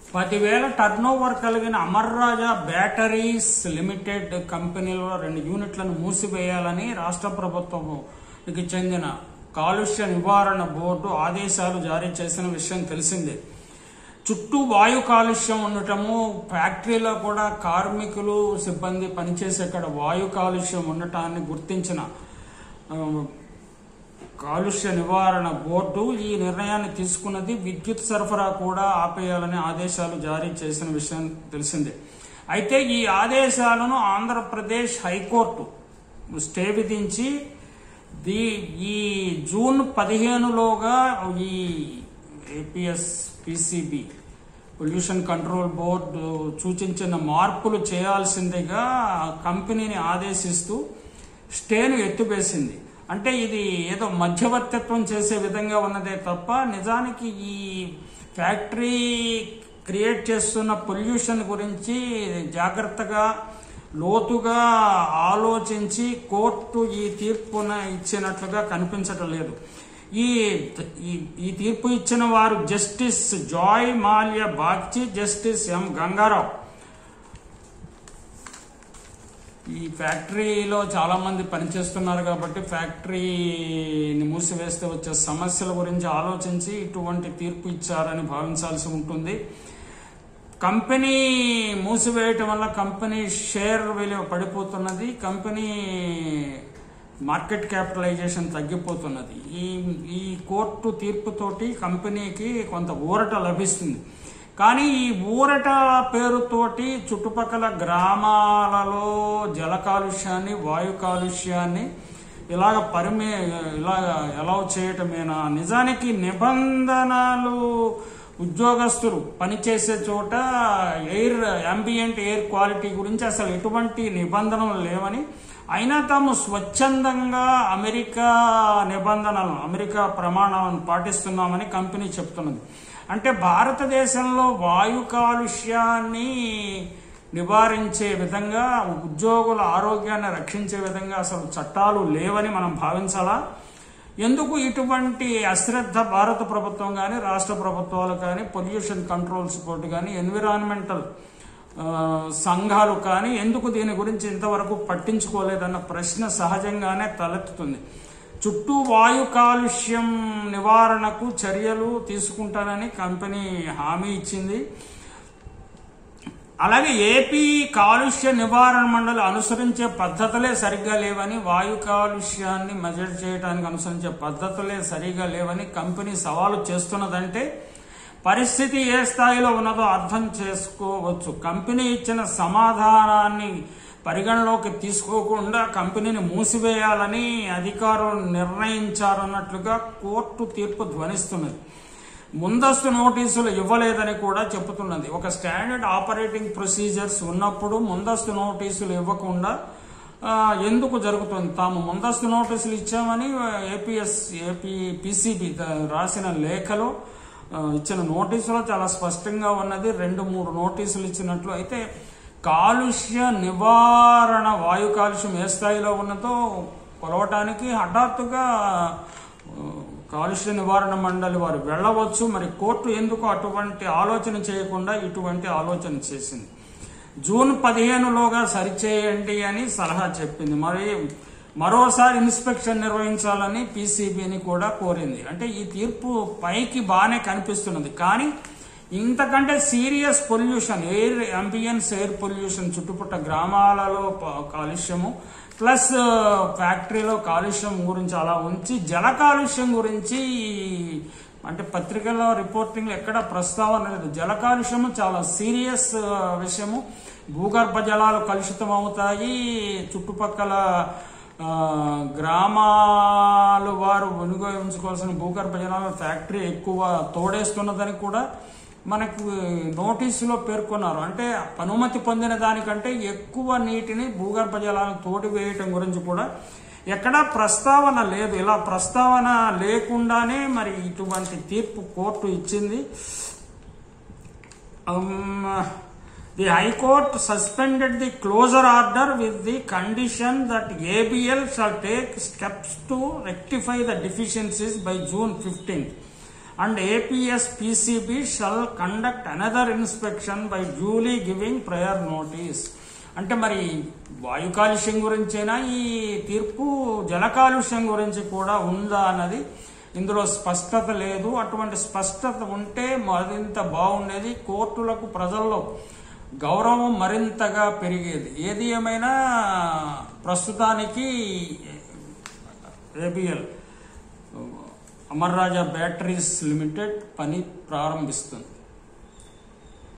పదివేల turn over కలిగిన Amar Raja batteries limited కంపెనీలో రెండు యూనిట్లను మూసివేయాలని రాష్ట్ర ప్రభుత్వంకి చెందిన కాలుష్య నివారణ బోర్డు ఆదేశాలు జారీ చేసిన విషయం తెలిసిందే చుట్టూ వాయు కాలుష్యం ఉండటము ఫ్యాక్టరీలో కూడా కార్మికులు సిబ్బంది పనిచేసే అక్కడ వాయు కాలుష్యం ఉండటాన్ని గుర్తించిన ఆ, కాలుష్య నివారణ బోర్డు ఈ నిర్ణయాన్ని తీసుకున్నది విద్యుత్ సరఫరా కూడా ఆపేయాలని ఆదేశాలు జారీ చేసిన విషయం తెలిసిందే అయితే ఈ ఆదేశాలను ఆంధ్రప్రదేశ్ హైకోర్టు స్టే విధించి ది ఈ జూన్ పదిహేనులోగా ఈ APS PCB pollution control board సూచించిన మార్పులు చేయాల్సిందిగా కంపెనీని ఆదేశిస్తూ స్టేను ఎత్తివేసింది అంటే ఇది ఏదో మధ్యవర్తిత్వం చేసే విధంగా ఉన్నదే తప్ప నిజానికి ఈ ఫ్యాక్టరీ క్రియేట్ చేస్తున్న పొల్యూషన్ గురించి జాగ్రత్తగా లోతుగా ఆలోచించి కోర్టు ఈ తీర్పున ఇచ్చినట్లుగా కనిపించటం లేదు ఈ ఈ- ఈ తీర్పు ఇచ్చిన వారు justice Joymalya Bagchi justice M Gangarao ఈ ఫ్యాక్టరీలో చాలా మంది పనిచేస్తున్నారు కాబట్టి ఫ్యాక్టరీని మూసివేస్తే వచ్చే సమస్యల గురించి ఆలోచించి ఇటువంటి తీర్పు ఇచ్చారని భావించాల్సి ఉంటుంది కంపెనీ మూసివేయటం వల్ల కంపెనీ షేర్ విలువ పడిపోతున్నది కంపెనీ మార్కెట్ క్యాపిటలైజేషన్ తగ్గిపోతున్నది ఈ ఈ కోర్టు తీర్పుతోటి కంపెనీకి కొంత ఊరట లభిస్తుంది కానీ ఈ ఊరట పేరుతోటి చుట్టుపక్కల గ్రామాలలో జల కాలుష్యాన్ని వాయు కాలుష్యాన్ని ఇలాగ పరిమే ఇలాగ ఎలా చేయటమేనా నిజానికి నిబంధనలు ఉద్యోగస్తులు పనిచేసే చోట ఎయిర్ అంబియంట్ ఎయిర్ క్వాలిటీ గురించి అసలు ఎటువంటి నిబంధనలు లేవని అయినా తాము స్వచ్ఛందంగా అమెరికా నిబంధనలను అమెరికా ప్రమాణాలను పాటిస్తున్నామని కంపెనీ చెప్తున్నది అంటే భారతదేశంలో వాయు కాలుష్యాన్ని నివారించే విధంగా ఉద్యోగుల ఆరోగ్యాన్ని రక్షించే విధంగా అసలు చట్టాలు లేవని మనం భావించాలా ఎందుకు ఇటువంటి అశ్రద్ధ భారత ప్రభుత్వం కానీ రాష్ట్ర ప్రభుత్వాలు కానీ పొల్యూషన్ కంట్రోల్స్ బోర్డు కానీ ఎన్విరాన్మెంటల్ ఆ, సంఘాలు కానీ ఎందుకు దీని గురించి ఇంతవరకు పట్టించుకోలేదన్న ప్రశ్న సహజంగానే తలెత్తుతుంది చుట్టూ వాయు కాలుష్యం నివారణకు చర్యలు తీసుకుంటానని కంపెనీ హామీ ఇచ్చింది అలాగే ఏపీ కాలుష్య నివారణ మండలి అనుసరించే పద్ధతులే సరిగ్గా లేవని వాయు కాలుష్యాన్ని మెజర్ చేయడానికి అనుసరించే పద్ధతులే సరిగా లేవని కంపెనీ సవాలు చేస్తున్నదంటే పరిస్థితి ఏ స్థాయిలో ఉన్నదో అర్థం చేసుకోవచ్చు కంపెనీ ఇచ్చిన సమాధానాన్ని పరిగణలోకి తీసుకోకుండా కంపెనీని మూసివేయాలని అధికారులు నిర్ణయించారన్నట్లుగా కోర్టు తీర్పు ధ్వనిస్తున్నది ముందస్తు నోటీసులు ఇవ్వలేదని కూడా చెబుతున్నది ఒక స్టాండర్డ్ ఆపరేటింగ్ ప్రొసీజర్స్ ఉన్నప్పుడు ముందస్తు నోటీసులు ఇవ్వకుండా ఆ, ఎందుకు జరుగుతుంది తాము ముందస్తు నోటీసులు ఇచ్చామని ఏపీఎస్ ఏపీ పిసిబి రాసిన లేఖలో ఆ, ఇచ్చిన నోటీసులో చాలా స్పష్టంగా ఉన్నది రెండు మూడు నోటీసులు ఇచ్చినట్లు అయితే కాలుష్య నివారణ వాయు కాలుష్యం ఏ స్థాయిలో ఉన్నదో కొలవటానికి హఠాత్తుగా ఆ, కాలుష్య నివారణ మండలి వారు వెళ్ళవచ్చు మరి కోర్టు ఎందుకు అటువంటి ఆలోచన చేయకుండా ఇటువంటి ఆలోచన చేసింది జూన్ పదిహేనులోగా సరిచేయండి అని సలహా చెప్పింది మరి మరోసారి ఇన్స్పెక్షన్ నిర్వహించాలని పీసీబీని కూడా కోరింది అంటే ఈ తీర్పు పైకి బాగానే కనిపిస్తున్నది కానీ ఇంతకంటే serious pollution air ambience air pollution చుట్టుపక్కల గ్రామాలలో ప- కాలుష్యము ప్లస్ ఫ్యాక్టరీలో కాలుష్యం గురించి అలా ఉంచి జల కాలుష్యం గురించి అంటే పత్రికల్లో రిపోర్టింగ్ ఎక్కడ ప్రస్తావన లేదు జల కాలుష్యము చాలా సీరియస్ విషయము భూగర్భ జలాలు కలుషితం అవుతాయి చుట్టుపక్కల ఆ, గ్రామాలు వారు వినియోగించుకోవాల్సిన భూగర్భ జలాల ఫ్యాక్టరీ ఎక్కువ తోడేస్తున్నదని కూడా మనకు నోటీసులో పేర్కొన్నారు అంటే అనుమతి పొందిన దానికంటే ఎక్కువ నీటిని భూగర్భ జలాలను తోడివేయటం గురించి కూడా ఎక్కడా ప్రస్తావన లేదు ఇలా ప్రస్తావన లేకుండానే మరి ఇటువంటి తీర్పు కోర్టు ఇచ్చింది Um, the High Court suspended the closure order with the condition that ABL shall take steps to rectify the deficiencies by June 15th. And APS PCB shall conduct another inspection by duly giving prior notice అంటే మరి వాయు కాలుష్యం గురించేనా ఈ తీర్పు జల కాలుష్యం గురించి కూడా ఉందా అన్నది ఇందులో స్పష్టత లేదు అటువంటి స్పష్టత ఉంటే మరింత బాగుండేది కోర్టులకు ప్రజల్లో గౌరవం మరింతగా పెరిగేది ఏది ఏమైనా ప్రస్తుతానికి ABL Amar Raja batteries limited పని ప్రారంభిస్తుంది